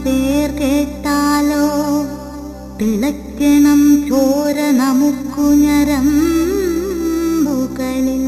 പേർ കേട്ടാലോ തിളയ്ക്കണം ചോര നമുക്കു ഞരമ്പുകളിൽ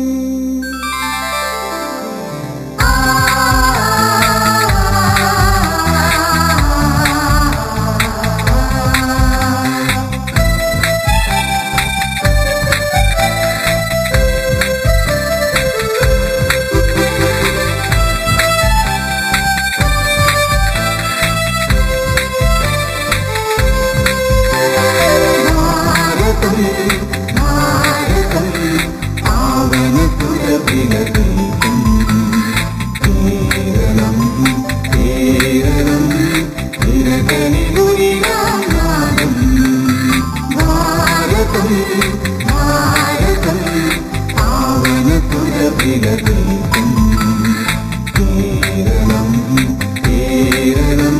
ഭാരതം ഭാരതം പാവന സുരഭിലതീകം കേരളം കേരളം നിരകളിലുരിയാനാദം ഭാരതം ഭാരതം പാവന സുരഭിലതീകം കേരളം കേരളം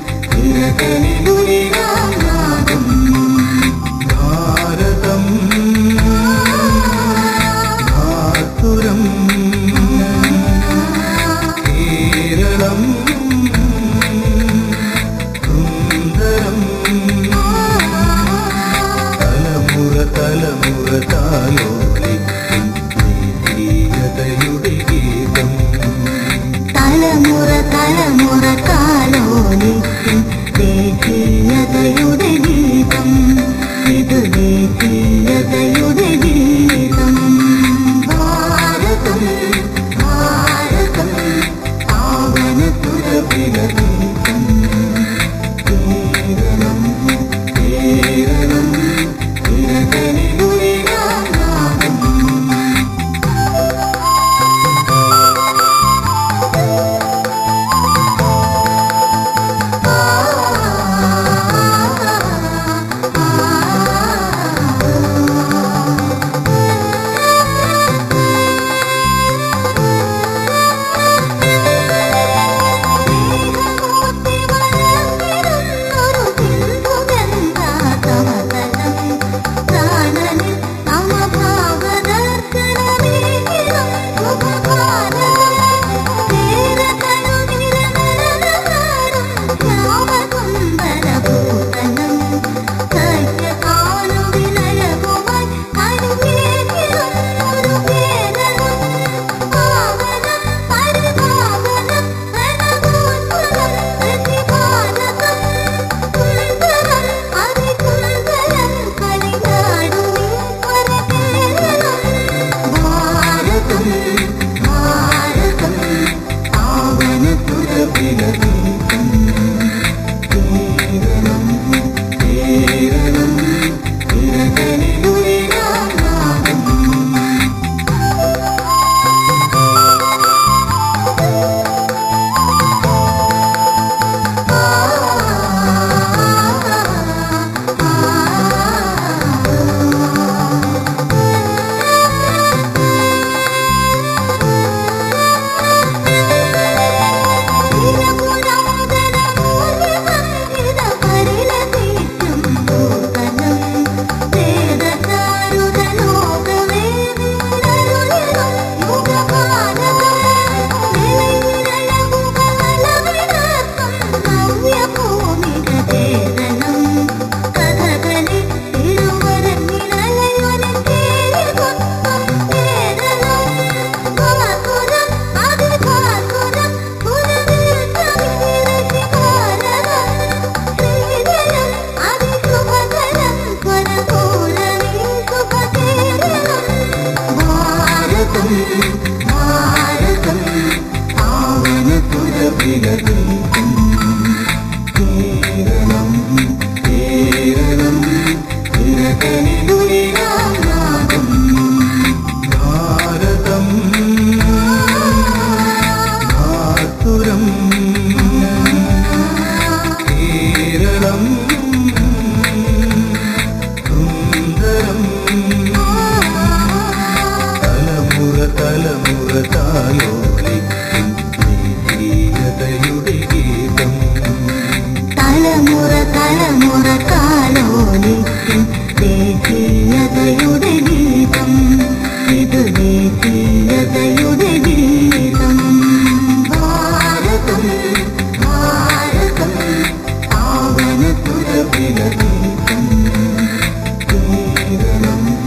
നിരകളിലുരിയാനാദം ഭാരതം ഭാസുരം കേരളം സുന്ദരം തലമുറ തലമുറ താലോലിക്കും ദേശീയതയുടെ ഗീതം തലമുറ തലമുറ കാലോലിക്കും ദേശീയതയുടെ ഗീതം ഇത് ദേശീയതയുടെ ഗീതം ഭാരതം ഭാരതം പാവന സുരഭിലഗീതം കേരളം കേരളം തിരകളിലുയരാനാദം ഭാരതം ഭാരതം പാവന സുരഭിലഗീതം കേരളം കേരളം തിരകളിലുയരാനാദം കഥകളി തിരുവരങ്ങിനലയൊരു കേരളം കേരളം ഭാസുരം അതിഭാസുരം പുനരുദ്ധരിച്ച് ഭാരതം ശ്രീജയം അതിശുഭകരം സ്വരകൂലമീ ശുഭകേരളം ഭാരതം ഭാരതം പാവന സുരഭിലഗീതം കേരളം കേരളം തിരകളിലുയരാനാദം ഭാരതം ഭാസുരം കേരളം സുന്ദരം തലമുറ തലമുറ താലോലിക്കും ദേശീയതയുടെ ഗീതം തലമുറ തലമുറ കാലോലിക്കും ദേശീയതയുടെ ഗീതം ഇത് ദേശീയതയുടെ ഗീതം ഭാരതം ഭാരതം വേദനം